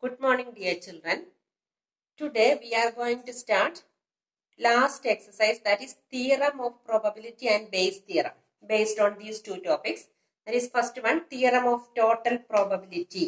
Good morning, dear children. Today we are going to start last exercise that is theorem of probability and Bayes theorem based on these two topics. That is first one theorem of total probability.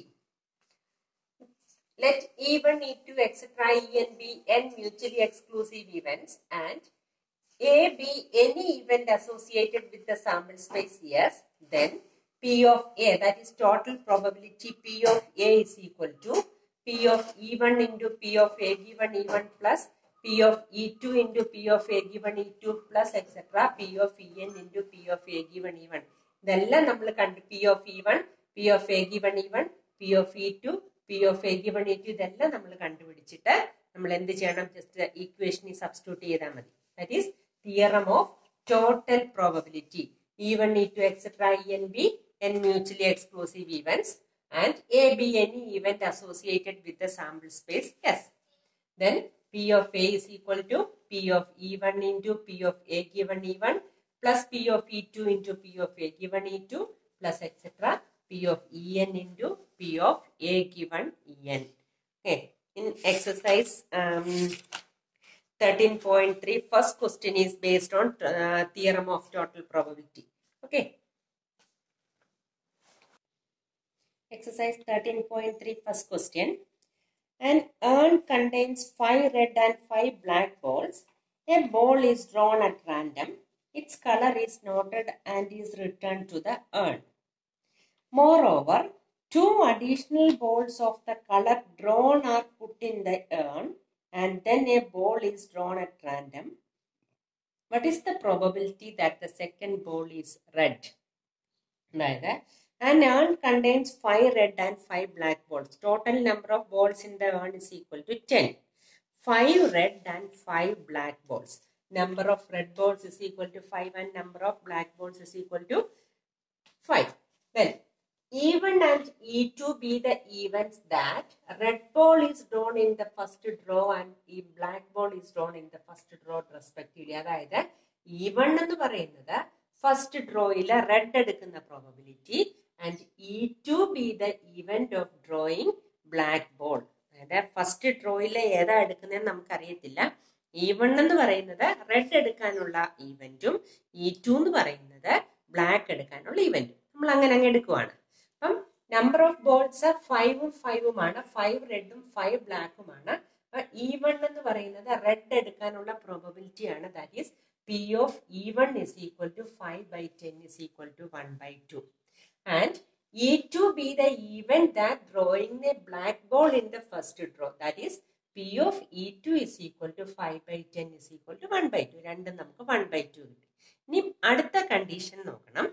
Let E1, E2, etc. E and B n mutually exclusive events and A be any event associated with the sample space yes, then P of A that is total probability P of A is equal to P of E1 into P of A given E1 plus P of E2 into P of A given E2 plus etc. P of En into P of A given E1. ഇതെല്ലാം നമ്മൾ കണ്ട് P of E one P of A given E one P of E two P of A given E two ഇതെല്ലാം നമ്മൾ കണ്ടുപിടിച്ചിട്ട് നമ്മൾ എന്ത് ചെയ്യണം just ഈക്വേഷനിൽ substitute ചെയ്താൽ മതി that is theorem of total probability E one E two etcetera E n be n mutually exclusive events and A be any event associated with the sample space S then P of A is equal to P of E1 into P of A given E1 plus P of E2 into P of A given E2 plus etc. P of En into P of A given En. Okay. In exercise um, 13.3, first question is based on uh, theorem of total probability. Okay. Exercise 13.3, first question. An urn contains five red and five black balls. A ball is drawn at random. Its color is noted and is returned to the urn. Moreover, two additional balls of the color drawn are put in the urn and then a ball is drawn at random. What is the probability that the second ball is red? അതായത് an urn contains five red and five black balls. Total number of balls in the urn is equal to 10. Five red and five black balls. Number of red balls is equal to 5 and number of black balls is equal to 5. Well, E1 and E2 be the events that red ball is drawn in the first draw and ഈ black ball is drawn in the first draw respectively. അതായത് E1 എന്ന് പറയുന്നത് first ഡ്രോയില് red എടുക്കുന്ന probability and E two be the event of drawing black ball അതായത് first ഡ്രോയിലെ ഏതാ എടുക്കുന്നതെന്ന് നമുക്കറിയത്തില്ല ഇ വൺ എന്ന് പറയുന്നത് റെഡ് എടുക്കാനുള്ള ഈവന്റും ഇ ടു എന്ന് പറയുന്നത് ബ്ലാക്ക് എടുക്കാനുള്ള ഈവന്റും നമ്മൾ അങ്ങനെ അങ്ങ് എടുക്കുവാണ് അപ്പം നമ്പർ ഓഫ് ബോൾസ് ഫൈവും ഫൈവുമാണ് ഫൈവ് റെഡും ഫൈവ് ബ്ലാക്കുമാണ് ഇ വൺ എന്ന് പറയുന്നത് റെഡ് എടുക്കാനുള്ള പ്രോബബിലിറ്റി ആണ് that is P of E1 is equal to 5 by 10 is equal to 1 by 2. And E2 be the event that drawing a black ball in the first draw. That is P of E2 is equal to 5 by 10 is equal to 1 by 2. രണ്ടും നമുക്ക് 1 by 2 കിട്ടി ഇനി അടുത്ത condition നോക്കണം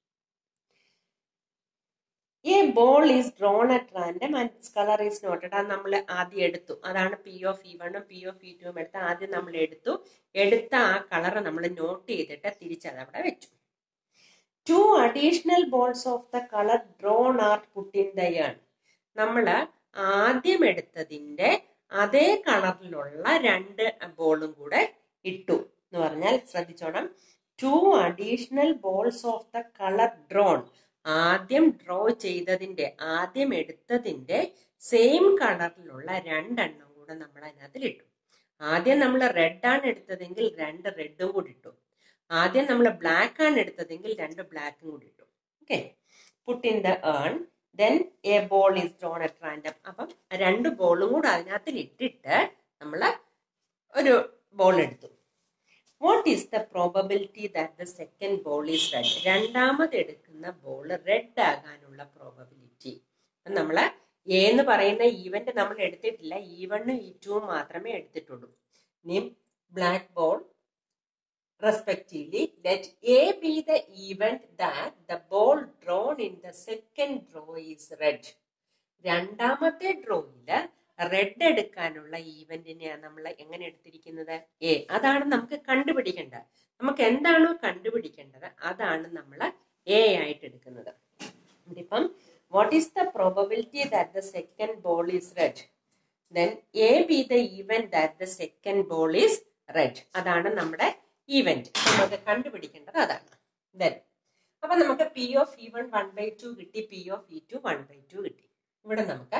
a ball is drawn at random and its colour is noted അത് നമ്മൾ ആദ്യം എടുത്തു അതാണ് പി ഓഫ് ഇ വണ്ണും പി ഓഫ് ഇ ടുവും എടുത്ത് ആദ്യം നമ്മൾ എടുത്തു എടുത്ത ആ കളർ നമ്മൾ നോട്ട് ചെയ്തിട്ട് തിരിച്ചത് അവിടെ വെച്ചു two additional balls of the colour drawn are put in the urn നമ്മൾ ആദ്യം എടുത്തതിന്റെ അതേ കളറിലുള്ള രണ്ട് ബോളും കൂടെ ഇട്ടു എന്ന് പറഞ്ഞാൽ ശ്രദ്ധിച്ചോണം two additional balls of the colour drawn ആദ്യം ഡ്രോ ചെയ്തതിന്റെ ആദ്യം എടുത്തതിന്റെ സെയിം കളറിലുള്ള രണ്ടെണ്ണം കൂടെ നമ്മൾ അതിനകത്തിൽ ഇട്ടു ആദ്യം നമ്മൾ റെഡ് ആണ് എടുത്തതെങ്കിൽ രണ്ട് റെഡും കൂടി ഇട്ടു ആദ്യം നമ്മൾ ബ്ലാക്ക് ആണ് എടുത്തതെങ്കിൽ രണ്ട് ബ്ലാക്കും കൂടി ഇട്ടു okay put in the urn then a ball is drawn at random അപ്പം രണ്ട് ബോളും കൂടെ അതിനകത്തിൽ ഇട്ടിട്ട് നമ്മൾ ഒരു ബോൾ എടുത്തു what is the probability that the second ball is red രണ്ടാമത് എടുക്കുന്ന ബോൾ റെഡ് ആകാനുള്ള പ്രോബബിലിറ്റി അപ്പം നമ്മൾ എ എന്ന് പറയുന്ന ഈവന്റ് നമ്മൾ എടുത്തിട്ടില്ല ഇ വണ്ണും ഇ ടുവും മാത്രമേ എടുത്തിട്ടുള്ളൂ ഇനി black ball respectively let A be the event that the ball drawn in the second draw is red രണ്ടാമത്തെ ഡ്രോയില് റെഡ് എടുക്കാനുള്ള ഈവന്റിനെയാണ് നമ്മൾ എങ്ങനെ എടുത്തിരിക്കുന്നത് എ അതാണ് നമുക്ക് കണ്ടുപിടിക്കേണ്ടത് നമുക്ക് എന്താണോ കണ്ടുപിടിക്കേണ്ടത് അതാണ് നമ്മൾ എ ആയിട്ട് എടുക്കുന്നത് ഇപ്പം what is the probability that the second ball is red then A be the event that the second ball is red അതാണ് നമ്മുടെ ഈവന്റ് നമുക്ക് കണ്ടുപിടിക്കേണ്ടത് അതാണ് ദെൻ അപ്പൊ നമുക്ക് P of E one one by to കിട്ടി P of E to one by to കിട്ടി ഇവിടെ നമുക്ക്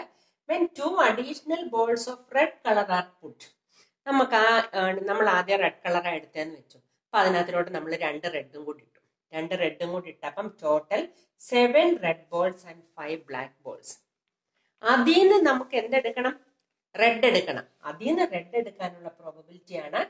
when to additional balls of red colour R puttu നമുക്ക് ആ നമ്മൾ ആദ്യം റെഡ് കളറാണ് എടുത്തതെന്ന് വെച്ചു അപ്പൊ അതിനകത്തിലോട്ട് നമ്മൾ രണ്ട് റെഡും കൂടി ഇട്ടു രണ്ട് റെഡും കൂടി ഇട്ടപ്പം total seven red balls and five black balls അതിൽ നിന്ന് നമുക്ക് എന്തെടുക്കണം റെഡ് എടുക്കണം അതിൽ നിന്ന് റെഡ് എടുക്കാനുള്ള പ്രോബബിലിറ്റിയാണ്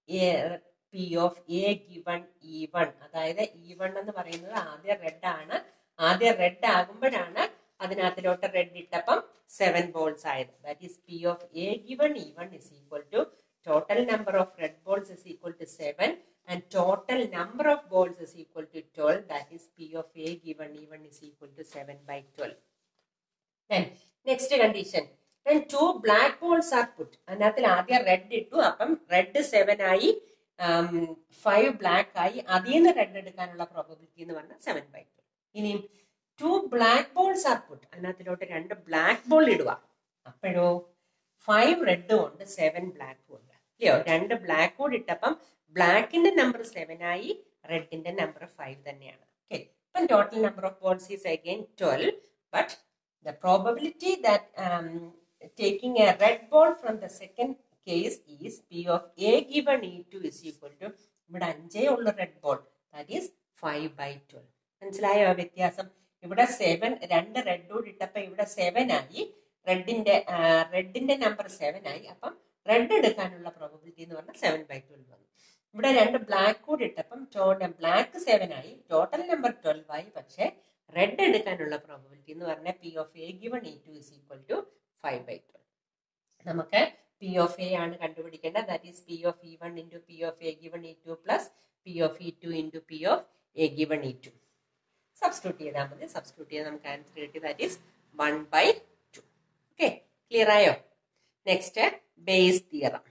P of A given E one അതായത് ഇ വൺ എന്ന് പറയുന്നത് ആദ്യം റെഡ് ആണ് ആദ്യം റെഡ് ആകുമ്പോഴാണ് അതിനകത്തിലോട്ട് റെഡ് ഇട്ടപ്പം സെവൻ ബോൾസ് ആയത് that is P of A given E one is equal to total number of red balls is equal to seven and total number of balls is equal to twelve that is P of A given E one is equal to seven by twelve then next condition then two black balls are put അതിനകത്തിൽ ആദ്യം red ഇട്ടു അപ്പം red seven ആയി five black ആയി അതിൽ നിന്ന് red എടുക്കാനുള്ള probability എന്ന് പറഞ്ഞാൽ സെവൻ ബൈ ടു ഇനിയും two black balls are put അതിനകത്തിലോട്ട് രണ്ട് ബ്ലാക്ക് ബോൾ ഇടുക അപ്പോഴോ ഫൈവ് റെഡും ഉണ്ട് സെവൻ ബ്ലാക്കും ഉണ്ട് ഇല്ലയോ രണ്ട് ബ്ലാക്ക് കൂടി ഇട്ടപ്പം ബ്ലാക്കിന്റെ നമ്പർ സെവൻ ആയി റെഡിന്റെ നമ്പർ ഫൈവ് തന്നെയാണ് ഓക്കെ ഇപ്പം total number of balls is again twelve but the probability that um, taking a red ball from the second case is p of a given e2 is equal to ഇവിടെ അഞ്ചേ ഉള്ളു red ball that is five by twelve മനസ്സിലായോ ആ വ്യത്യാസം ഇവിടെ seven രണ്ട് red കൂടി ഇട്ടപ്പോ ഇവിടെ സെവൻ ആയി റെഡിന്റെ റെഡിന്റെ നമ്പർ സെവൻ ആയി അപ്പം റെഡ് എടുക്കാനുള്ള പ്രോബബിലിറ്റി എന്ന് പറഞ്ഞാൽ സെവൻ ബൈ ട്വൽവ് വന്നു ഇവിടെ രണ്ട് ബ്ലാക്ക് കൂടി ഇട്ടപ്പം ബ്ലാക്ക് സെവൻ ആയി ടോട്ടൽ നമ്പർ ട്വൽവ് ആയി പക്ഷേ റെഡ് എടുക്കാനുള്ള പ്രോബബിലിറ്റി എന്ന് പറഞ്ഞാൽ P of A given E two is equal to five by twelve നമുക്ക് പി ഓഫ് എ ആണ് കണ്ടുപിടിക്കേണ്ടത് that is P of E one into P of A given E two plus P of E two into P of A given E two substitute ചെയ്താൽ മതി substitute ചെയ്താൽ നമുക്ക് answer കിട്ടി that is one by two okay clear ആയോ next Bayes theorem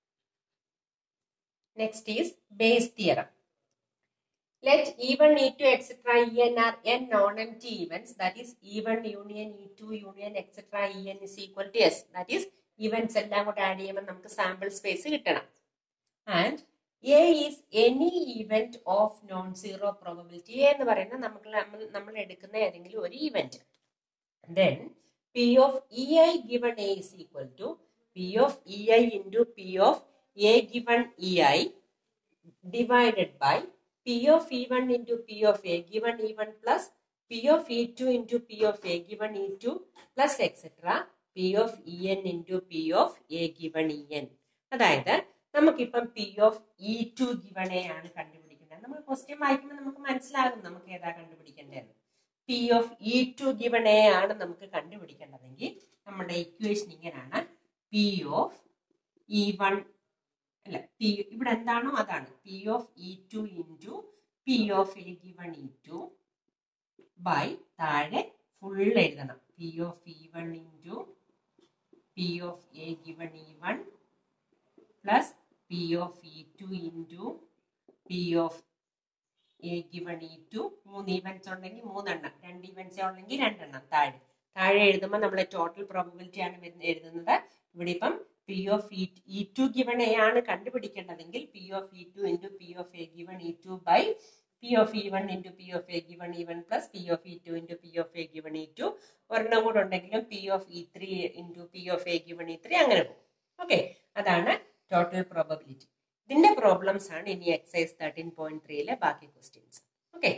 next is Bayes theorem let E1, E2, etc. En are n non-empty events. That is E1 union E2 union etc. En is equal to S. That is events എല്ലാം കൂടെ add ചെയ്യുമ്പോൾ നമുക്ക് sample space കിട്ടണം and A is any event of non zero probability എന്ന് പറയുന്നത് നമുക്ക് നമ്മൾ നമ്മൾ എടുക്കുന്ന ഏതെങ്കിലും ഒരു event then P of E i given A is equal to P of E i into P of A given E i divided by P of E1 into P of A given E1 plus P of E2 into P of A given E2 plus etc. P of En into P of A given En. അതായത് നമുക്കിപ്പം P of E two given A ആണ് കണ്ടുപിടിക്കേണ്ടത് നമ്മൾ question വായിക്കുമ്പോൾ നമുക്ക് മനസ്സിലാകും നമുക്ക് ഏതാ കണ്ടുപിടിക്കേണ്ടതെന്ന് P of E two given A ആണ് നമുക്ക് കണ്ടുപിടിക്കേണ്ടതെങ്കിൽ നമ്മുടെ ഇക്വേഷൻ ഇങ്ങനെയാണ് പി ഓഫ് ഇ വൺ അല്ല പി ഇവിടെ എന്താണോ അതാണ് P of E two into P of A given E two by താഴെ ഫുൾ എഴുതണം P of E one into P of A given E one plus P of E two into P of A given E two മൂന്ന് events ഉണ്ടെങ്കിൽ മൂന്നെണ്ണം രണ്ട് ഇവൻസേ ഉണ്ടെങ്കിൽ രണ്ടെണ്ണം താഴെ താഴെ എഴുതുമ്പോൾ നമ്മൾ ടോട്ടൽ പ്രോബബിലിറ്റി ആണ് വരുന്ന- എഴുതുന്നത് ഇവിടെ ഇപ്പം P of E E two given A ആണ് കണ്ടുപിടിക്കേണ്ടതെങ്കിൽ P of E two into P of A given E two by P of E one into P of A given E one plus P of E two into P of A given E two ഒരെണ്ണം കൂടെ ഉണ്ടെങ്കിലും P of E three into P of A given E three അങ്ങനെ പോകും okay അതാണ് total probability ഇതിന്റെ problems ആണ് ഇനി excise thirteen point ത്രീയിലെ ബാക്കി questions okay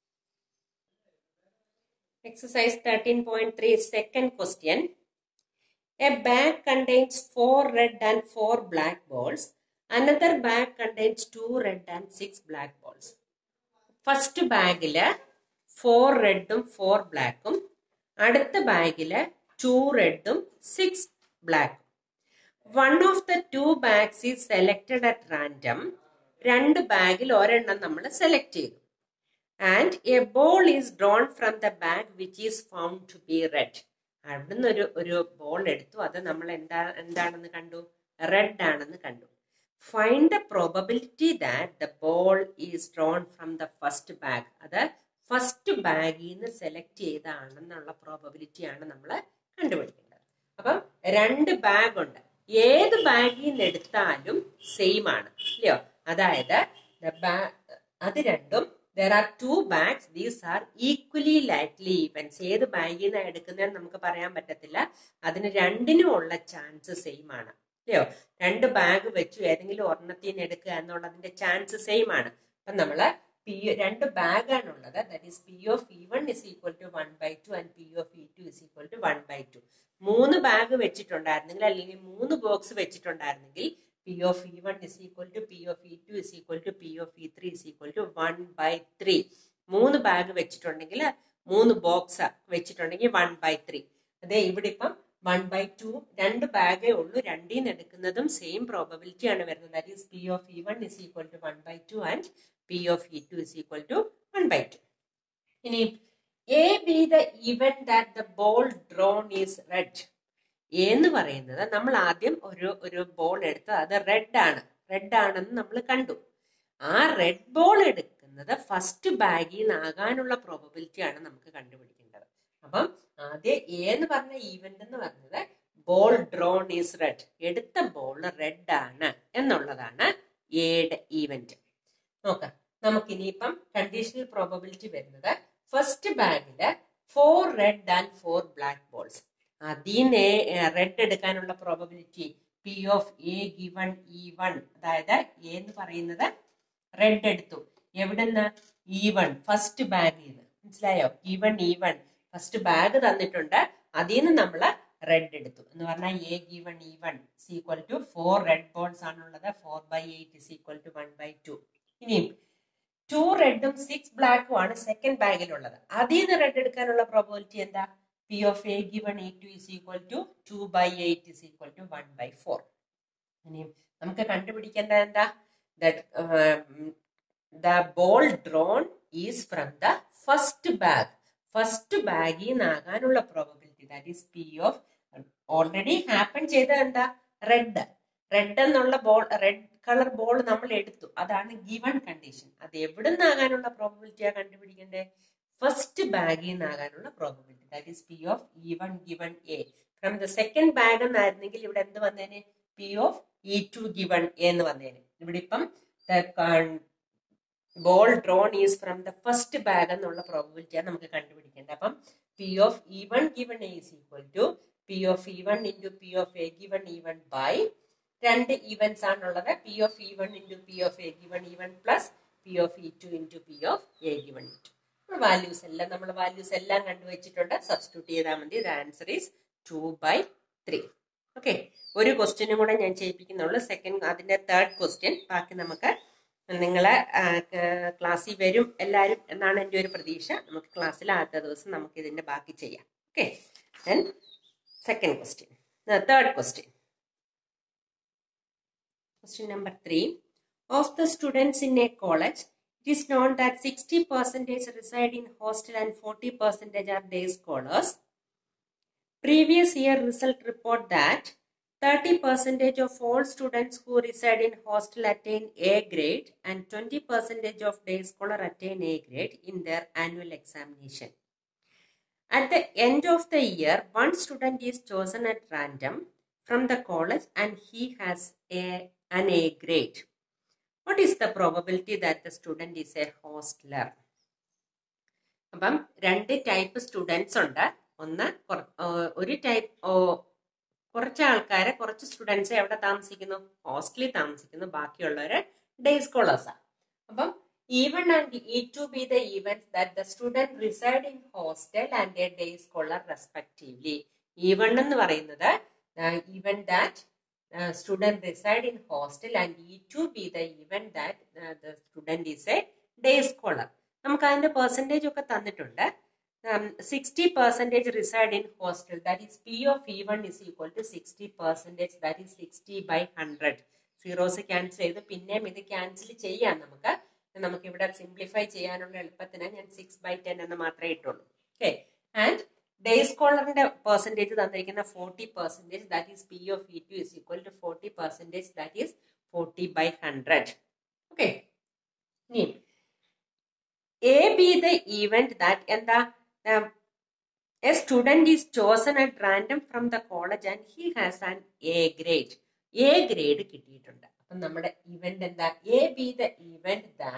Exercise 13.3 second question. A bag contains four red and four black balls. Another bag contains two red and six black balls. First ബാഗില് four റെഡും four ബ്ലാക്കും അടുത്ത ബാഗില് ടു റെഡും സിക്സ് ബ്ലാക്കും one of the two bags is selected at random രണ്ട് ബാഗിൽ ഒരെണ്ണം നമ്മൾ സെലക്ട് ചെയ്തു and a ball is drawn from the bag which is found to be red അവിടുന്ന് ഒരു ഒരു ബോൾ എടുത്തു അത് നമ്മൾ എന്താ എന്താണെന്ന് കണ്ടു റെഡ് ആണെന്ന് കണ്ടു find the probability that the ball is drawn from the first bag അത് ഫസ്റ്റ് ബാഗിൽ നിന്ന് സെലക്ട് ചെയ്താണെന്നുള്ള പ്രോബബിലിറ്റി ആണ് നമ്മൾ കണ്ടുപിടിക്കേണ്ടത് അപ്പം രണ്ട് ബാഗ് ഉണ്ട് ഏത് ബാഗിൽ നിന്ന് എടുത്താലും സെയിം ആണ് ഇല്ലയോ അതായത് the ba- അത് രണ്ടും there are two bags these are equally likely events ഏത് ബാഗിൽ നിന്ന് എടുക്കുന്നതെന്ന് നമുക്ക് പറയാൻ പറ്റത്തില്ല അതിന് രണ്ടിനും ഉള്ള ചാൻസ് സെയിം ആണ് അല്ലയോ രണ്ട് ബാഗ് വെച്ചു ഏതെങ്കിലും ഒരെണ്ണത്തിൽ നിന്ന് എടുക്കുക എന്നുള്ളതിന്റെ ചാൻസ് സെയിം ആണ് അപ്പൊ നമ്മള് പി രണ്ട് ബാഗ് ആണുള്ളത് that is P of E one is equal to one by two and P of E two is equal to one by two മൂന്ന് ബാഗ് വെച്ചിട്ടുണ്ടായിരുന്നെങ്കിൽ അല്ലെങ്കിൽ മൂന്ന് ബോക്സ് വെച്ചിട്ടുണ്ടായിരുന്നെങ്കിൽ P of E one is equal to P of E two is equal to P of E three is equal to one by three മൂന്ന് bag വെച്ചിട്ടുണ്ടെങ്കിൽ മൂന്ന് box വെച്ചിട്ടുണ്ടെങ്കിൽ one by three അതെ ഇവിടെ ഇപ്പം വൺ ബൈ ടു രണ്ട് ബാഗേ ഉള്ളൂ രണ്ടിൽ നിന്ന് എടുക്കുന്നതും സെയിം പ്രോബബിലിറ്റി ആണ് വരുന്നത് that is P of E one is equal to one by two and P of E two is equal to one by two ഇനി A be the event that the ball drawn is red എന്ന് പറയുന്നത് നമ്മൾ ആദ്യം ഒരു ഒരു ball എടുത്ത് അത് red ആണ് റെഡ് ആണെന്ന് നമ്മൾ കണ്ടു ആ റെഡ് ബോൾ എടുക്കുന്നത് ഫസ്റ്റ് ബാഗിൽ നിന്നാകാനുള്ള പ്രോബബിലിറ്റി ആണ് നമുക്ക് കണ്ടുപിടിക്കേണ്ടത് അപ്പം ആദ്യം എ എന്ന് പറഞ്ഞ ഈവന്റ് എന്ന് പറഞ്ഞത് ബോൾ ഡ്രോൺ ഈസ് റെഡ് എടുത്ത ബോൾ റെഡ് ആണ് എന്നുള്ളതാണ് എയുടെ ഈവന്റ് നോക്കാം നമുക്ക് ഇനിയിപ്പം കണ്ടീഷണൽ പ്രോബബിലിറ്റി വരുന്നത് ഫസ്റ്റ് ബാഗില് four red and four black balls അതിനെ റെഡ് എടുക്കാനുള്ള probability P of A given E one അതായത് എ എന്ന് പറയുന്നത് റെഡ് എടുത്തു എവിടുന്ന് ഇ വൺ ഫസ്റ്റ് ബാഗിൽ നിന്ന് മനസ്സിലായോ E one E one first bag തന്നിട്ടുണ്ട് അതിൽ നിന്ന് നമ്മൾ റെഡ് എടുത്തു എന്ന് പറഞ്ഞാൽ A given E one equal to four red balls ആണുള്ളത് four by eight is equal to one by two ഇനിയും ടു റെഡും സിക്സ് ബ്ലാക്കും ആണ് സെക്കൻഡ് ബാഗിലുള്ളത് അതിൽ നിന്ന് റെഡ് എടുക്കാനുള്ള പ്രോബിലിറ്റി എന്താ P of A given A two is equal to two by eight is equal to one by four ഇനിയും നമുക്ക് കണ്ടുപിടിക്കേണ്ടത് എന്താ the ball drawn is from the first bag first ബാഗിൽ നിന്നാകാനുള്ള probability that is P of already happen ചെയ്ത എന്താ red red എന്നുള്ള ball red colour ball നമ്മൾ എടുത്തു അതാണ് ഗിവൺ കണ്ടീഷൻ അത് എവിടെ നിന്നാകാനുള്ള പ്രോബബിലിറ്റിയാ കണ്ടുപിടിക്കേണ്ടത് ഫസ്റ്റ് ബാഗിൽ നിന്നാകാനുള്ള probability that is P of E one given A from the second bag എന്നായിരുന്നെങ്കിൽ ഇവിടെ എന്ത് വന്നേനെ P of E two given A എന്ന് വന്നേനെ ഇവിടെ ഇപ്പം ball drawn is from the first bag എന്നുള്ള പ്രോബബിലിറ്റിയാണ് നമുക്ക് കണ്ടുപിടിക്കേണ്ടത് അപ്പം P of E one given A is equal to P of E one into P of A given E one by രണ്ട് ഈവൻസ് ആണുള്ളത് P of E one into P of A given E one plus P of E two into P of A given E two values എല്ലാം നമ്മൾ values എല്ലാം കണ്ടുവച്ചിട്ടുണ്ട് substitute ചെയ്താൽ മതി the answer is two by three okay ഒരു ക്വസ്റ്റ്യനും കൂടെ ഞാൻ ചെയ്യിപ്പിക്കുന്നുള്ളൂ സെക്കൻഡ് അതിന്റെ തേർഡ് ക്വസ്റ്റ്യൻ ബാക്കി നമുക്ക് നിങ്ങളെ ക്ലാസ്സിൽ വരും എല്ലാവരും എന്നാണ് എൻ്റെ ഒരു പ്രതീക്ഷ നമുക്ക് ക്ലാസ്സിൽ ആദ്യത്തെ ദിവസം നമുക്ക് ഇതിന്റെ ബാക്കി ചെയ്യാം okay then second question third question Question number three. Of the students in a college, it is known that 60 percentage reside in hostel and 40 percentage are day scholars. Previous year result report that 30 percentage of all students who reside in hostel attain A grade and 20 percentage of day scholar attain A grade in their annual examination. At the end of the year, one student is chosen at random from the college and he has a an A grade. What is the probability that the student is a hostler? അപ്പം രണ്ട് type students ഉണ്ട് ഒന്ന് ഒരു type കുറച്ച് ആൾക്കാരെ കുറച്ച് students എവിടെ താമസിക്കുന്നു ഹോസ്റ്റലിൽ താമസിക്കുന്നു ബാക്കിയുള്ളവര് ഡേ സ്കോളേഴ്സാണ് അപ്പം E one and E two be the events that the student reside in hostel and a day scholar respectively E one എന്ന് പറയുന്നത് event that uh, student reside in hostel and E2 be the event that uh, the student is a day scholar. നമുക്ക് അതിന്റെ percentage ഒക്കെ തന്നിട്ടുണ്ട് sixty percentage reside in hostel that is P of E one is equal to sixty percentage that is sixty by hundred zeros cancel ചെയ്ത് പിന്നെയും ഇത് cancel ചെയ്യാം നമുക്ക് നമുക്ക് ഇവിടെ സിംപ്ലിഫൈ ചെയ്യാനുള്ള എളുപ്പത്തിന് ഞാൻ സിക്സ് ബൈ ടെൻ എന്ന് മാത്രമേ ഇട്ടുള്ളൂ ഓക്കെ ആൻഡ് ഡേ സ്കോളറിന്റെ പെർസെൻറ്റേജ് തന്നിരിക്കുന്ന forty percentage that is P of E two is equal to forty percentage that is forty by hundred okay ഇനി A be the event that എന്താ A student is chosen at random from the college and he has an A grade A grade കിട്ടിയിട്ടുണ്ട് അപ്പം നമ്മുടെ event എന്താ A be the event that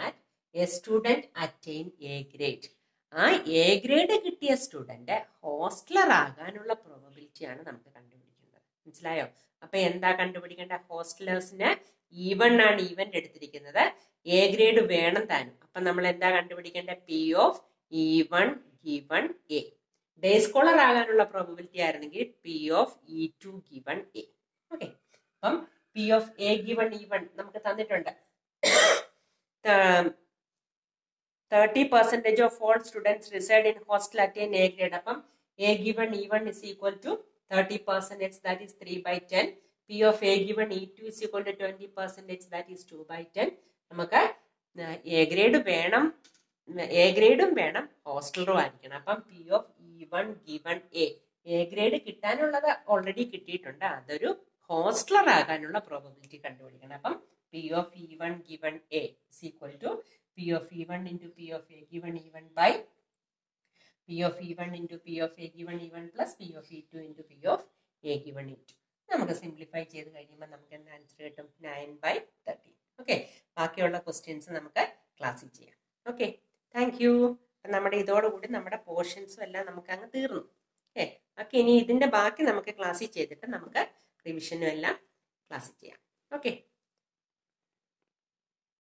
A student attain A grade ആ A grade കിട്ടിയ student hosteller ആകാനുള്ള പ്രോബബിലിറ്റിയാണ് നമുക്ക് കണ്ടുപിടിക്കേണ്ടത് മനസ്സിലായോ അപ്പൊ എന്താ കണ്ടുപിടിക്കേണ്ട ഹോസ്റ്റലേഴ്സിന് ഈവൺ ആണ് ഈവന്റ് എടുത്തിരിക്കുന്നത് എ ഗ്രേഡ് വേണം താനും അപ്പൊ നമ്മൾ എന്താ കണ്ടുപിടിക്കേണ്ടത് P of E one given A day scholar ആകാനുള്ള പ്രോബബിലിറ്റി ആയിരുന്നെങ്കിൽ P of E two given A okay അപ്പം P of A given E one നമുക്ക് തന്നിട്ടുണ്ട് thirty percentage of all students reside in hostel attain A grade അപ്പം A given E one is equal to thirty percentage that is three by ten P of A given E two is equal to twenty percentage that is two by ten നമുക്ക് A grade വേണം A ഗ്രേഡും വേണം ഹോസ്റ്റലറും ആയിരിക്കണം അപ്പം P of E one given A A grade കിട്ടാനുള്ളത് already കിട്ടിയിട്ടുണ്ട് അതൊരു ഹോസ്റ്റലർ ആകാനുള്ള പ്രോബബിലിറ്റി കണ്ടുപിടിക്കണം അപ്പം P of E one given A is equal to P of E one into P of A given E one by P of E one into P of A given E one plus P of E two into P of A given E two നമുക്ക് simplify ചെയ്ത് കഴിയുമ്പോൾ നമുക്ക് എന്താ answer കിട്ടും nine by thirteen okay ബാക്കിയുള്ള questions നമുക്ക് ക്ലാസ്സിൽ ചെയ്യാം ഓക്കെ താങ്ക് യു നമ്മുടെ ഇതോടുകൂടി നമ്മുടെ പോർഷൻസും എല്ലാം നമുക്ക് അങ്ങ് തീർന്നു ഓക്കെ ഓക്കെ ഇനി ഇതിന്റെ ബാക്കി നമുക്ക് ക്ലാസ്സിൽ ചെയ്തിട്ട് നമുക്ക് റിവിഷനും എല്ലാം ക്ലാസ്സിൽ ചെയ്യാം ഓക്കെ